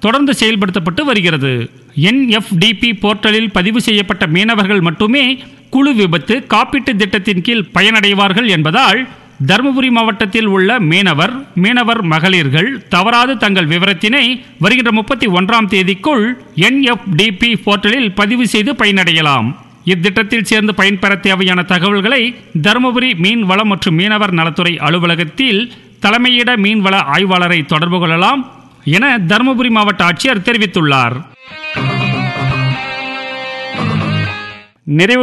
தொடர்ந்து செயல்படுத்தப்பட்டு வருகிறது என்எஃப்டிபி போர்ட்டலில் பதிவு செய்யப்பட்ட மீனவர்கள் மட்டுமே குழு விபத்து காப்பீட்டு திட்டத்தின் கீழ் பயனடைவார்கள் என்பதால் தருமபுரி மாவட்டத்தில் உள்ள மீனவர் மீனவர் மகளிர்கள் தவறாது தங்கள் விவரத்தினை வருகின்ற முப்பத்தி ஒன்றாம் தேதிக்குள் என்எஃப்டிபி போர்ட்டலில் பதிவு செய்து பயனடையலாம் இத்திட்டத்தில் சேர்ந்து பயன்பெற தேவையான தகவல்களை தருமபுரி மீன் வளம் மற்றும் மீனவர் நலத்துறை அலுவலகத்தில் தலைமையிட மீன்வள ஆய்வாளரை தொடர்பு கொள்ளலாம் என தருமபுரி மாவட்ட ஆட்சியர் தெரிவித்துள்ளார் நிறைவு